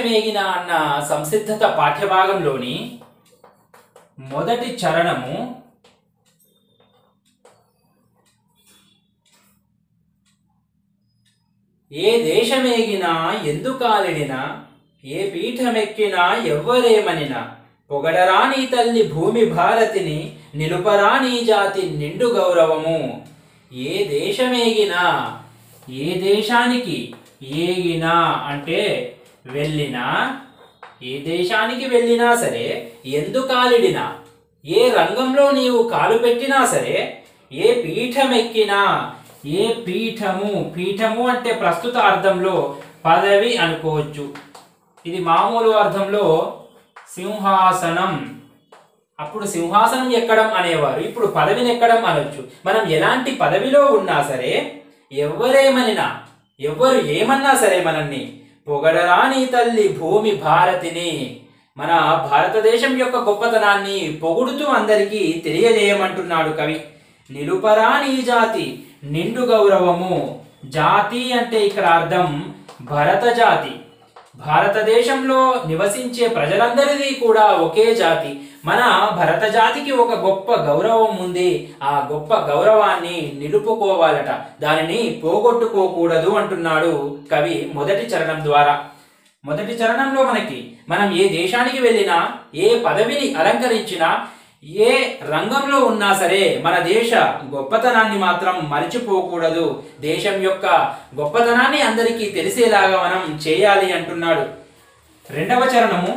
దేశమేగిన అన్న సంసిద్ధత పాఠ్యభాగంలోని మొదటి చరణము ఏ దేశమేగినా ఎందుకాలిడినా ఏ పీఠమెక్కినా ఎవ్వరేమనినా పొగడరా నీ తల్లి భూమి భారతిని నిలుపరా నీ జాతి నిండు గౌరవము ఏ దేశమేగినా ఏ దేశానికి ఏగినా అంటే వెళ్ళినా ఏ దేశానికి వెళ్ళినా సరే ఎందుకాలిడినా ఏ రంగంలో నీవు కాలు పెట్టినా సరే ఏ పీఠమెక్కినా ఏ పీఠము పీఠము అంటే ప్రస్తుత అర్థంలో పదవి అనుకోవచ్చు ఇది మామూలు అర్థంలో సింహాసనం అప్పుడు సింహాసనం ఎక్కడం అనేవారు ఇప్పుడు పదవిని ఎక్కడం అనొచ్చు మనం ఎలాంటి పదవిలో ఉన్నా సరే ఎవరేమనినా ఎవరు ఏమన్నా సరే మనల్ని పొగడరా నీ తల్లి భూమి భారతిని మన భారతదేశం యొక్క గొప్పతనాన్ని పొగుడుతూ అందరికీ తెలియజేయమంటున్నాడు కవి నిలుపరా నీ జాతి నిండు గౌరవము జాతి అంటే ఇక్కడ అర్థం భరత జాతి భారతదేశంలో నివసించే ప్రజలందరిది కూడా ఒకే జాతి మన భరత జాతికి ఒక గొప్ప గౌరవం ఉంది ఆ గొప్ప గౌరవాన్ని నిలుపుకోవాలట దానిని పోగొట్టుకోకూడదు అంటున్నాడు కవి మొదటి చరణం ద్వారా మొదటి చరణంలో మనకి మనం ఏ దేశానికి వెళ్ళినా ఏ పదవిని అలంకరించినా ఏ రంగంలో ఉన్నా సరే మన దేశ గొప్పతనాన్ని మాత్రం మర్చిపోకూడదు దేశం యొక్క గొప్పతనాన్ని అందరికీ తెలిసేలాగా మనం చేయాలి అంటున్నాడు రెండవ చరణము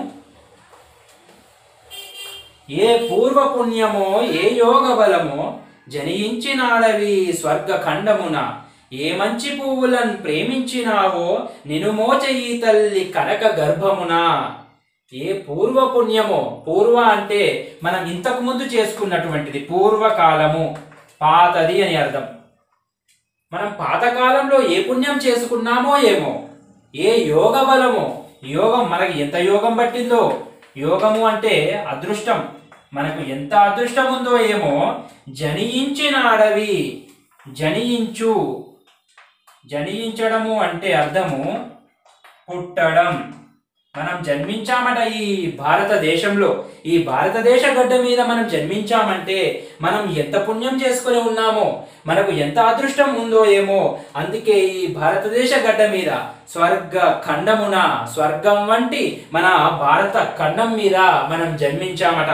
ఏ పూర్వ పుణ్యమో ఏ యోగ బలమో జనించినాడవి స్వర్గ ఖండమున ఏ మంచి పువ్వులను ప్రేమించినావో నిను మోచయి తల్లి కనక గర్భమున ఏ పూర్వ పుణ్యమో పూర్వ అంటే మనం ఇంతకు ముందు చేసుకున్నటువంటిది పూర్వకాలము పాతది అని అర్థం మనం పాతకాలంలో ఏ పుణ్యం చేసుకున్నామో ఏమో ఏ యోగ బలమో యోగం మనకి ఎంత యోగం పట్టిందో యోగము అంటే అదృష్టం మనకు ఎంత అదృష్టం ఉందో ఏమో జనియించిన అడవి జనియించు జనియించడము అంటే అర్థము పుట్టడం మనం జన్మించామట ఈ భారతదేశంలో ఈ భారతదేశ గడ్డ మీద మనం జన్మించామంటే మనం ఎంత పుణ్యం చేసుకుని ఉన్నామో మనకు ఎంత అదృష్టం ఉందో ఏమో అందుకే ఈ భారతదేశ గడ్డ మీద స్వర్గ ఖండమున స్వర్గం వంటి మన భారత ఖండం మీద మనం జన్మించామట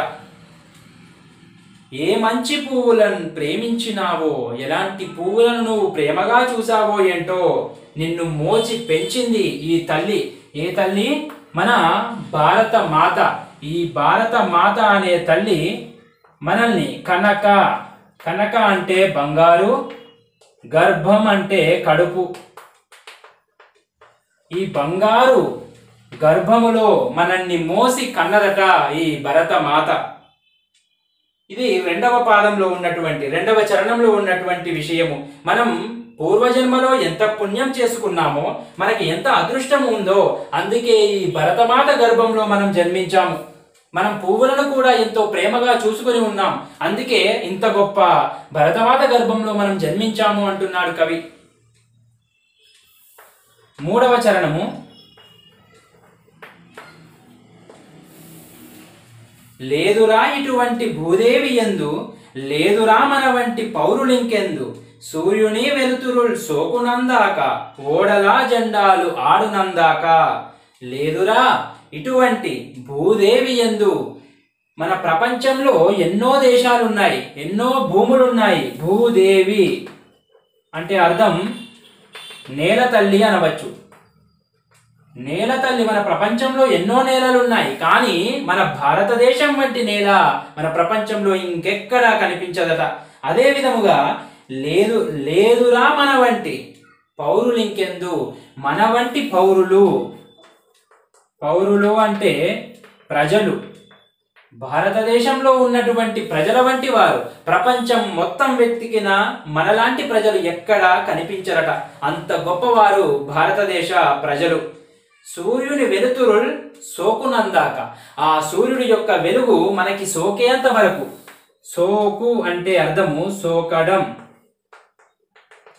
ఏ మంచి పువ్వులను ప్రేమించినావో ఎలాంటి పువ్వులను నువ్వు ప్రేమగా చూసావో ఏంటో నిన్ను మోచి పెంచింది ఈ తల్లి ఏ తల్లి మన భారత మాత ఈ భారత మాత అనే తల్లి మనల్ని కనక కనక అంటే బంగారు గర్భం అంటే కడుపు ఈ బంగారు గర్భములో మనల్ని మోసి కన్నదట ఈ భరత మాత ఇది రెండవ పాదంలో ఉన్నటువంటి రెండవ చరణంలో ఉన్నటువంటి విషయము మనం పూర్వజన్మలో ఎంత పుణ్యం చేసుకున్నామో మనకి ఎంత అదృష్టం ఉందో అందుకే ఈ భరతమాత గర్భంలో మనం జన్మించాము మనం పువ్వులను కూడా ఎంతో ప్రేమగా చూసుకొని ఉన్నాం అందుకే ఇంత గొప్ప భరతమాత గర్భంలో మనం జన్మించాము అంటున్నాడు కవి మూడవ చరణము లేదురా ఇటువంటి భూదేవి ఎందు లేదురా మన వంటి పౌరులింకెందు సూర్యుని వెలుతురు సోకునందాక ఓడలా జెండాలు ఆడునందాక లేదురా ఇటువంటి భూదేవి ఎందు మన ప్రపంచంలో ఎన్నో దేశాలున్నాయి ఎన్నో భూములున్నాయి భూదేవి అంటే అర్థం నేల తల్లి అనవచ్చు నేల తల్లి మన ప్రపంచంలో ఎన్నో నేలలు ఉన్నాయి కానీ మన భారతదేశం వంటి నేల మన ప్రపంచంలో ఇంకెక్కడా కనిపించదట అదే విధముగా లేదు లేదురా మన వంటి పౌరులు ఇంకెందు మన వంటి పౌరులు పౌరులు అంటే ప్రజలు భారతదేశంలో ఉన్నటువంటి ప్రజల వంటి వారు ప్రపంచం మొత్తం వెతికిన మనలాంటి ప్రజలు ఎక్కడా కనిపించరట అంత గొప్పవారు భారతదేశ ప్రజలు సూర్యుని వెలుతురు సోకునందాక ఆ సూర్యుడి యొక్క వెలుగు మనకి సోకేంత వరకు సోకు అంటే అర్థము సోకడం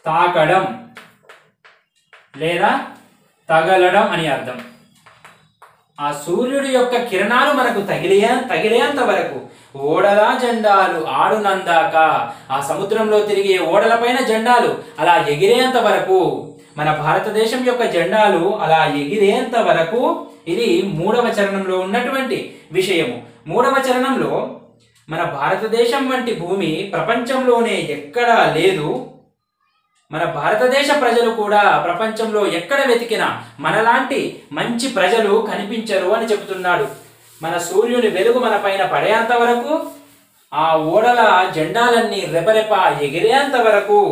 తాకడం లేదా తగలడం అని అర్థం ఆ సూర్యుడి యొక్క కిరణాలు మనకు తగిలే తగిలేంత వరకు ఓడల జెండాలు ఆడునందాక ఆ సముద్రంలో తిరిగే ఓడలపైన జెండాలు అలా ఎగిరేంత వరకు మన భారతదేశం యొక్క జెండాలు అలా ఎగిరేంత వరకు ఇది మూడవ చరణంలో ఉన్నటువంటి విషయము మూడవ చరణంలో మన భారతదేశం వంటి భూమి ప్రపంచంలోనే ఎక్కడా లేదు మన భారతదేశ ప్రజలు కూడా ప్రపంచంలో ఎక్కడ వెతికినా మనలాంటి మంచి ప్రజలు కనిపించరు అని చెబుతున్నాడు మన సూర్యుని వెలుగు మన పైన పడేంత వరకు ఆ ఓడల జెండాలన్నీ రెపరెప ఎగిరేంత వరకు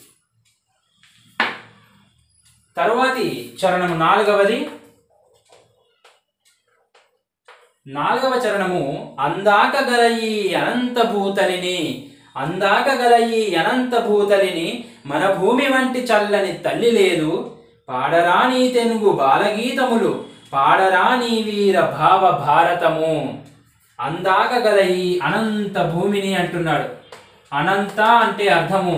తరువాతి చరణము నాలుగవది నాలుగవ చరణము అందాక గల ఈ అనంత భూతలిని అందాక గల ఈ అనంత భూతలిని మన భూమి వంటి చల్లని తల్లి లేదు పాడరాని తెనుగు బాలగీతములు పాడరాని వీర భావ భారతము అందాక గల ఈ అనంత భూమిని అంటున్నాడు అనంత అంటే అర్థము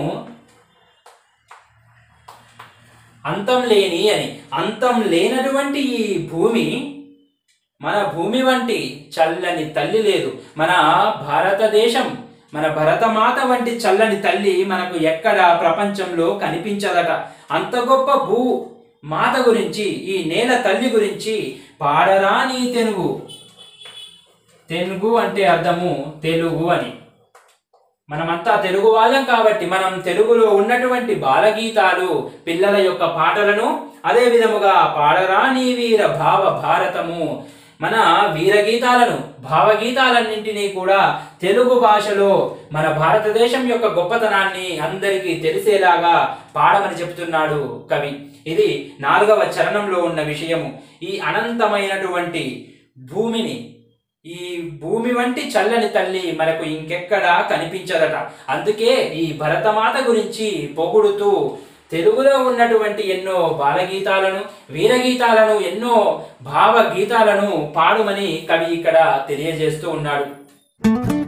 అంతం లేని అని అంతం లేనటువంటి ఈ భూమి మన భూమి వంటి చల్లని తల్లి లేదు మన భారతదేశం మన భరతమాత వంటి చల్లని తల్లి మనకు ఎక్కడ ప్రపంచంలో కనిపించదట అంత గొప్ప భూ మాత గురించి ఈ నేల తల్లి గురించి పాడరాని తెనుగు తెనుగు అంటే అర్థము తెలుగు అని మనమంతా తెలుగు వాళ్ళం కాబట్టి మనం తెలుగులో ఉన్నటువంటి బాలగీతాలు పిల్లల యొక్క పాటలను అదే విధముగా పాడరాని వీర భావ భారతము మన వీరగీతాలను భావగీతాలన్నింటినీ కూడా తెలుగు భాషలో మన భారతదేశం యొక్క గొప్పతనాన్ని అందరికీ తెలిసేలాగా పాడమని చెబుతున్నాడు కవి ఇది నాలుగవ చరణంలో ఉన్న విషయము ఈ అనంతమైనటువంటి భూమిని ఈ భూమి వంటి చల్లని తల్లి మనకు ఇంకెక్కడా కనిపించదట అందుకే ఈ భరతమాత గురించి పొగుడుతూ తెలుగులో ఉన్నటువంటి ఎన్నో బాలగీతాలను వీరగీతాలను ఎన్నో భావగీతాలను పాడుమని కవి ఇక్కడ తెలియజేస్తూ ఉన్నాడు